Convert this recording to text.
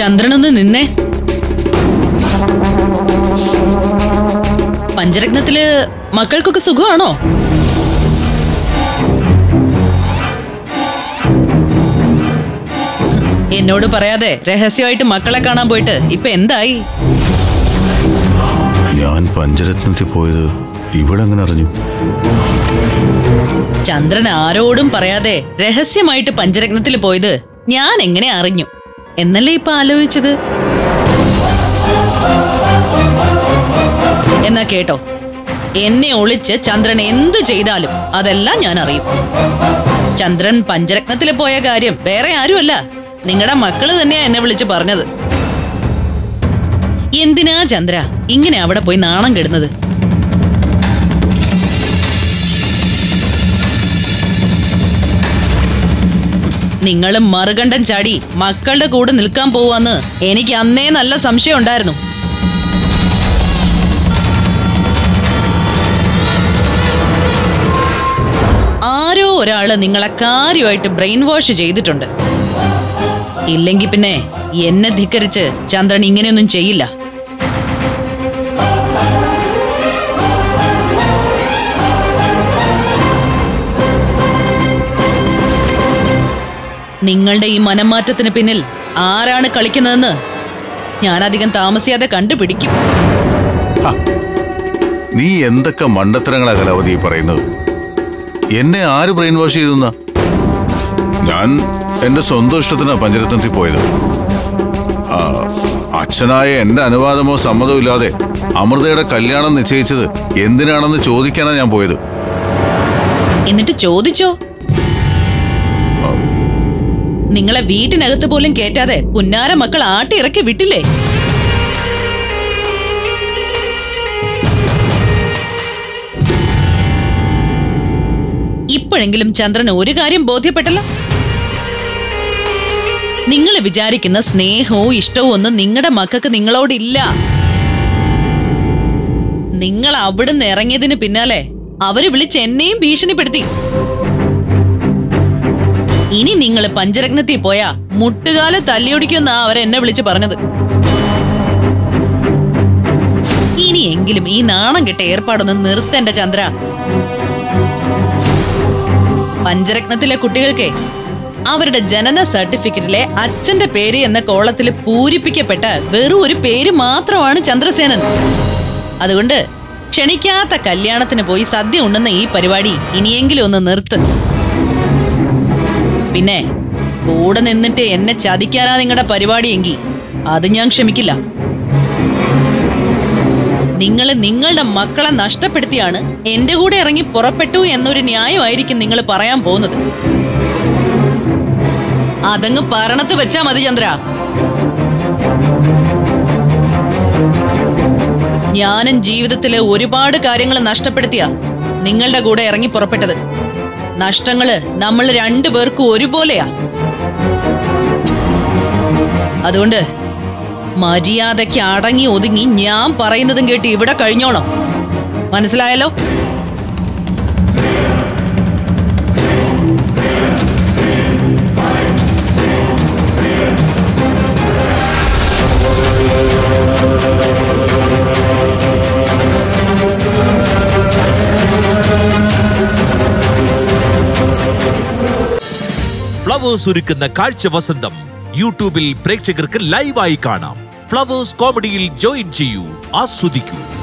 ചന്ദ്രനൊന്ന് നിന്നേ പഞ്ചരത്നത്തില് മക്കൾക്കൊക്കെ സുഖമാണോ എന്നോട് പറയാതെ രഹസ്യമായിട്ട് മക്കളെ കാണാൻ പോയിട്ട് ഇപ്പൊ എന്തായി ഞാൻ പഞ്ചരത്നത്തിൽ പോയത് ഇവളെങ്ങനെ അറിഞ്ഞു ചന്ദ്രൻ ആരോടും പറയാതെ രഹസ്യമായിട്ട് പഞ്ചരത്നത്തിൽ പോയത് ഞാൻ എങ്ങനെ അറിഞ്ഞു എന്നല്ലേ ഇപ്പൊ ആലോചിച്ചത് എന്നാ കേട്ടോ എന്നെ ഒളിച്ച് ചന്ദ്രൻ എന്ത് ചെയ്താലും അതെല്ലാം ഞാൻ അറിയും ചന്ദ്രൻ പഞ്ചരത്നത്തിൽ പോയ കാര്യം വേറെ ആരുമല്ല നിങ്ങളുടെ മക്കള് തന്നെയാ എന്നെ വിളിച്ച് പറഞ്ഞത് എന്തിനാ ചന്ദ്ര ഇങ്ങനെ അവിടെ പോയി നാണം കെടുന്നത് നിങ്ങളും മറുകണ്ഠം ചാടി മക്കളുടെ കൂടെ നിൽക്കാൻ പോവാന്ന് എനിക്ക് അന്നേ നല്ല സംശയം ഉണ്ടായിരുന്നു ആരോ ഒരാള് നിങ്ങളെ കാര്യമായിട്ട് ബ്രെയിൻ വാഷ് ചെയ്തിട്ടുണ്ട് ഇല്ലെങ്കി പിന്നെ എന്നെ ധിക്കരിച്ച് ചന്ദ്രൻ ഇങ്ങനെയൊന്നും ചെയ്യില്ല നിങ്ങളുടെ ഈ മനംമാറ്റത്തിന് പിന്നിൽ ആരാണ് കളിക്കുന്നതെന്ന് ഞാനധികം താമസിയാതെ കണ്ടുപിടിക്കും നീ എന്തൊക്കെ മണ്ടത്തരങ്ങളാ കലാവതി ഈ പറയുന്നത് എന്നെ ആര് ബ്രെയിൻ വാഷ് ചെയ്തെന്ന ഞാൻ എന്റെ സ്വന്തം ഇഷ്ടത്തിനാ പഞ്ചരത്നത്തിൽ പോയത് ആ, അച്ഛനായ എന്റെ അനുവാദമോ സമ്മതമോ ഇല്ലാതെ അമൃതയുടെ കല്യാണം നിശ്ചയിച്ചത് എന്തിനാണെന്ന് ചോദിക്കാനാ ഞാൻ പോയത് എന്നിട്ട് ചോദിച്ചോ നിങ്ങളെ വീട്ടിനകത്ത് പോലും കേറ്റാതെ പുന്നാര മക്കൾ ആട്ടി ഇറക്കി വിട്ടില്ലേ ഇപ്പോഴെങ്കിലും ചന്ദ്രൻ ഒരു കാര്യം ബോധ്യപ്പെട്ടല്ലോ നിങ്ങൾ വിചാരിക്കുന്ന സ്നേഹവും ഇഷ്ടവും ഒന്നും നിങ്ങളുടെ മക്കൾക്ക് നിങ്ങളോടില്ല നിങ്ങൾ അവിടുന്ന് ഇറങ്ങിയതിന് പിന്നാലെ അവര് വിളിച്ച് എന്നെയും ഭീഷണിപ്പെടുത്തി ഇനി നിങ്ങൾ പഞ്ചരത്നത്തിൽ പോയാ മുട്ടുകാല തല്ലിയൊടിക്കുമെന്നാ അവരെന്നെ വിളിച്ച് പറഞ്ഞത് ഇനിയെങ്കിലും ഈ നാണം കെട്ട ഏർപ്പാടൊന്ന് നിർത്തേണ്ട ചന്ദ്ര പഞ്ചരത്നത്തിലെ കുട്ടികൾക്ക് അവരുടെ ജനന സർട്ടിഫിക്കറ്റിലെ അച്ഛന്റെ പേര് എന്ന കോളത്തിൽ പൂരിപ്പിക്കപ്പെട്ട വെറും ഒരു പേര് മാത്രമാണ് ചന്ദ്രസേനൻ അതുകൊണ്ട് ക്ഷണിക്കാത്ത കല്യാണത്തിന് പോയി സദ്യ ഉണ്ണുന്ന ഈ പരിപാടി ഇനിയെങ്കിലും ഒന്ന് നിർത്ത് പിന്നെ കൂടെ നിന്നിട്ട് എന്നെ ചതിക്കാനാ നിങ്ങളുടെ പരിപാടിയെങ്കിൽ അത് ഞാൻ ക്ഷമിക്കില്ല നിങ്ങൾ നിങ്ങളുടെ മക്കളെ നഷ്ടപ്പെടുത്തിയാണ് എന്റെ കൂടെ ഇറങ്ങി പുറപ്പെട്ടു എന്നൊരു ന്യായമായിരിക്കും നിങ്ങൾ പറയാൻ പോകുന്നത് അതങ്ങ് പറണത്ത് വെച്ചാ മതി ചന്ദ്ര ഞാനും ജീവിതത്തിലെ ഒരുപാട് കാര്യങ്ങൾ നഷ്ടപ്പെടുത്തിയ നിങ്ങളുടെ കൂടെ ഇറങ്ങി പുറപ്പെട്ടത് നഷ്ടങ്ങള് നമ്മൾ രണ്ടുപേർക്കും ഒരുപോലെയാ അതുകൊണ്ട് മര്യാദയ്ക്ക് അടങ്ങി ഒതുങ്ങി ഞാൻ പറയുന്നതും കേട്ട് ഇവിടെ കഴിഞ്ഞോണം മനസ്സിലായല്ലോ ഫ്ലവേഴ്സ് ഒരുക്കുന്ന കാഴ്ച വസന്തം യൂട്യൂബിൽ പ്രേക്ഷകർക്ക് ലൈവായി കാണാം ഫ്ലവേഴ്സ് കോമഡിയിൽ ജോയിൻ ചെയ്യൂ ആസ്വദിക്കൂ